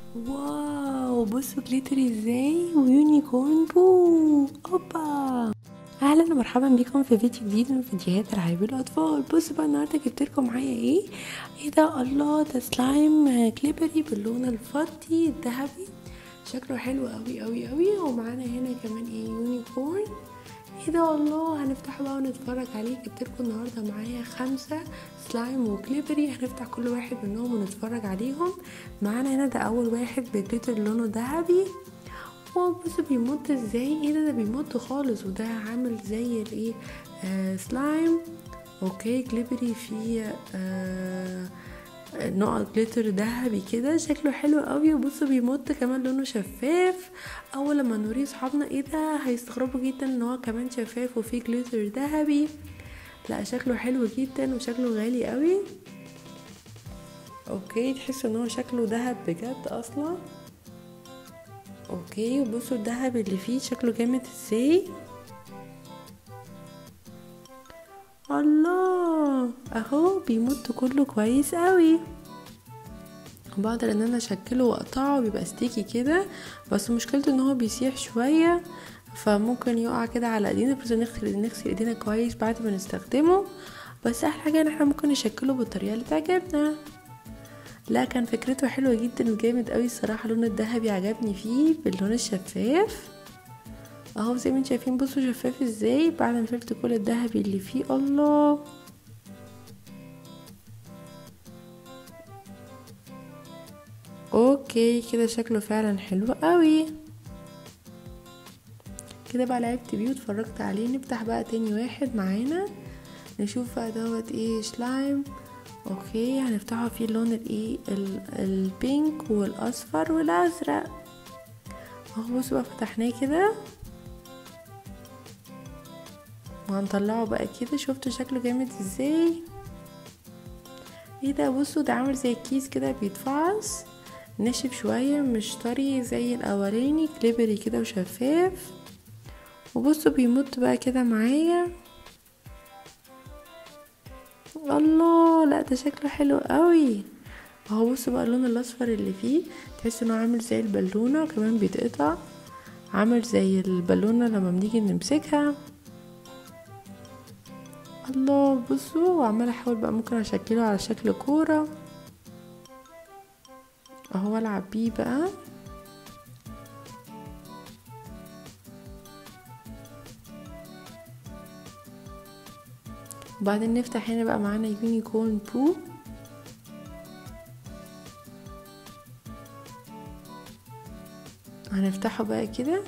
واو بصوا جليتر ازاي ويونيكورن بو اوبا اهلا ومرحبا بكم في فيديو جديد من فيديوهات العاب الاطفال بصوا بقى النهارده جبت لكم معايا ايه ايه ده الله ده سلايم كليبري باللون الفضي الذهبي شكله حلو قوي قوي قوي ومعانا هنا كمان ايه يونيكورن ايه ده الله هنفتحه بقى ونتفرج عليه جبت لكم النهارده معايا خمسة سلايم وكليبري هنفتح كل واحد منهم ونتفرج عليهم معانا هنا ده اول واحد بجليتر لونه ذهبي واو بصوا بيمط ازاي ايه ده ده بيمط خالص وده عامل زي الايه آه سلايم اوكي كليبري فيه آه نقط جليتر ذهبي كده شكله حلو قوي وبصوا بيمط كمان لونه شفاف اول لما نوريه صحابنا ايه ده هيستغربوا جدا ان هو كمان شفاف وفيه جليتر ذهبي لا شكله حلو جدا وشكله غالي قوي اوكي تحسوا ان هو شكله ذهب بجد اصلا اوكي وبصوا الذهب اللي فيه شكله جامد ازاي الله اهو بيمط كله كويس قوي بقدر ان انا اشكله واقطعه بيبقى ستيكي كده بس مشكلته ان هو بيسيح شويه فممكن يقع كده على ايدينا بس نغسل نغسل ايدينا كويس بعد ما نستخدمه بس احلى حاجه ان احنا ممكن نشكله بالطريقه اللي تعجبنا لا كان فكرته حلوه جدا وجامد قوي الصراحه اللون الذهبي عجبني فيه باللون الشفاف اهو زي ما انتم شايفين بصوا شفاف ازاي بعد ما شلت كل الذهبي اللي فيه الله اوكي كده شكله فعلا حلو قوي كده بقى لعبت بيه واتفرجت عليه نفتح بقى تاني واحد معانا نشوف بقى دوت ايه سلايم اوكي هنفتحه فيه اللون الايه البينك والاصفر والازرق اهو بصوا بقى فتحناه كده وهنطلعه بقى كده شفتوا شكله جامد ازاي ايه ده بصوا ده عامل زي الكيس كده بيتفعص ناشف شوية مش طري زي الاولاني كليبري كده وشفاف وبصوا بيمط بقى كده معايا الله لا ده شكله حلو قوي اهو بصوا بقى اللون الاصفر اللي فيه تحس انه عامل زي البالونه وكمان بيتقطع عامل زي البالونه لما بنيجي نمسكها الله بصوا وعمالة احاول بقى ممكن اشكله على شكل كورة اهو العب بيه بقى وبعدين نفتح هنا بقى معانا يونيكورن بو هنفتحه بقى كده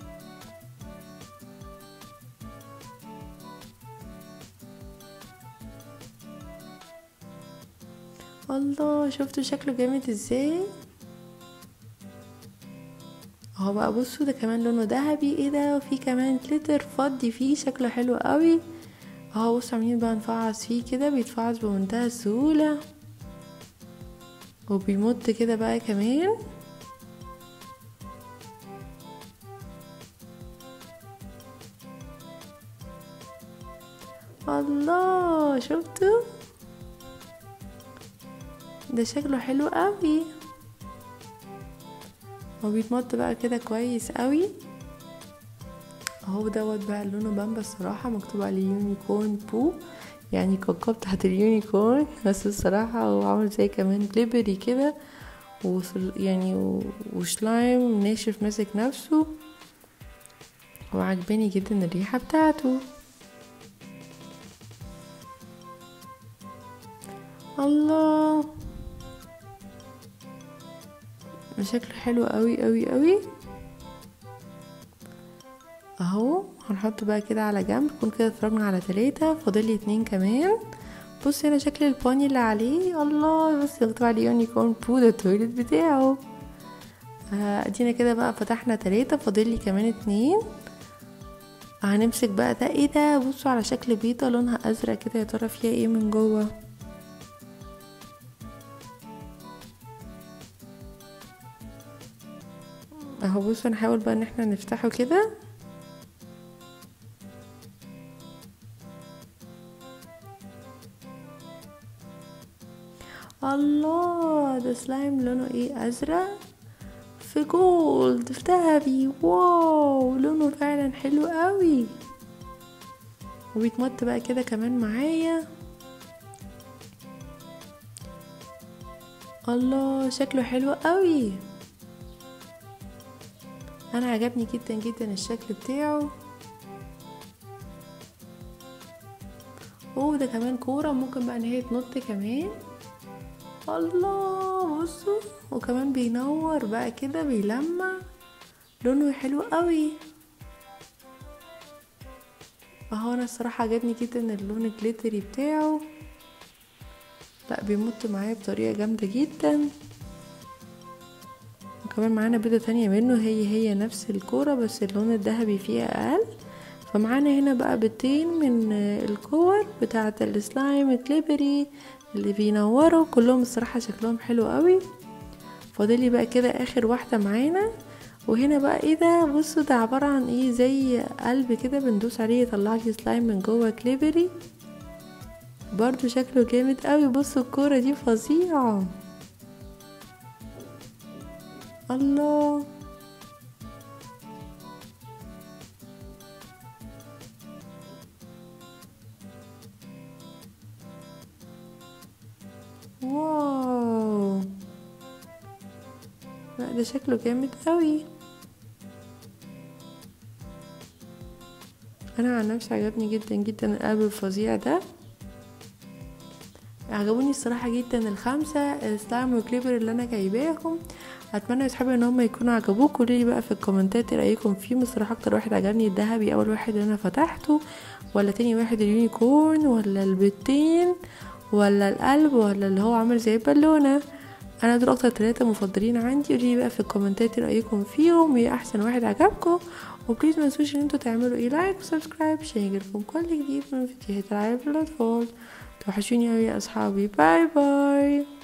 الله شفتوا شكله جامد ازاي اهو بقى بصوا ده كمان لونه ذهبي ايه ده وفي كمان جليتر فضي فيه شكله حلو قوي اهو بصوا عاملين بقى نفعص فيه كده بيتفعص بمنتهى السهولة وبيمط كده بقى كمان الله شفتوا ده شكله حلو قوي هو بيتمط بقى كده كويس قوي اهو دوت بقى لونه بامبا الصراحة مكتوب عليه يونيكورن بو يعني كوكب تحت اليونيكورن بس الصراحة هو عامل زي كمان جليبري كده يعني وشلايم ناشف ماسك نفسه وعجباني جدا الريحة بتاعته الله شكله حلو قوي قوي قوي اهو هنحطه بقى كده على جنب نكون كده اتفرجنا على تلاتة فاضل لي اتنين كمان بص هنا شكل الباني اللي عليه الله بس مكتوب عليه يونيكورن بو ده التويلت بتاعه ادينا كده بقى فتحنا تلاتة فاضل لي كمان اتنين هنمسك بقى ده ايه ده بصوا على شكل بيضة لونها ازرق كده يا ترى فيها ايه من جوه اهو بصوا نحاول بقى ان احنا نفتحه كده الله ده سلايم لونه ايه ازرق في جولد في ذهبي واو لونه فعلا حلو قوي وبيتمط بقى كده كمان معايا الله شكله حلو قوي انا عجبني جدا جدا الشكل بتاعه اوه ده كمان كورة ممكن بقى ان هي تنط كمان الله بصوا وكمان بينور بقى كده بيلمع لونه حلو قوي اهو انا الصراحة عجبني جدا اللون الجليتري بتاعه لا بيمط معايا بطريقة جامدة جدا وكمان معانا بيضة تانية منه هي هي نفس الكورة بس اللون الذهبي فيها اقل فمعانا هنا بقى بيضتين من الكور بتاعة السلايم كليبري اللي بينوروا كلهم الصراحة شكلهم حلو قوي فاضلي بقى كده اخر واحدة معانا وهنا بقى ايه ده بصوا ده عبارة عن ايه زي قلب كده بندوس عليه يطلع لي سلايم من جوه كليبري برضو شكله جامد قوي بصوا الكورة دي فظيعة الله واو لا ده شكله جامد قوي انا عن نفسي عجبني جدا جدا القلب الفظيع ده عجبوني الصراحة جدا الخمسة السلايم وكليبر اللي انا جايباهم اتمنى يا صحابي ان هم يكونوا عجبوكم قولوا لي بقى في الكومنتات ايه رايكم فيهم الصراحه اكتر واحد عجبني الذهبي اول واحد اللي انا فتحته ولا تاني واحد اليونيكورن ولا البيضتين ولا القلب ولا اللي هو عامل زي البالونه انا دول اكتر ثلاثه مفضلين عندي قولوا لي بقى في الكومنتات ايه رايكم فيهم ايه احسن واحد عجبكم وبليز ما تنسوش ان انتوا تعملوا ايه لايك وسبسكرايب عشان يجيلكم كل جديد من فيديوهات العاب الاطفال توحشوني اوي يا اصحابي باي باي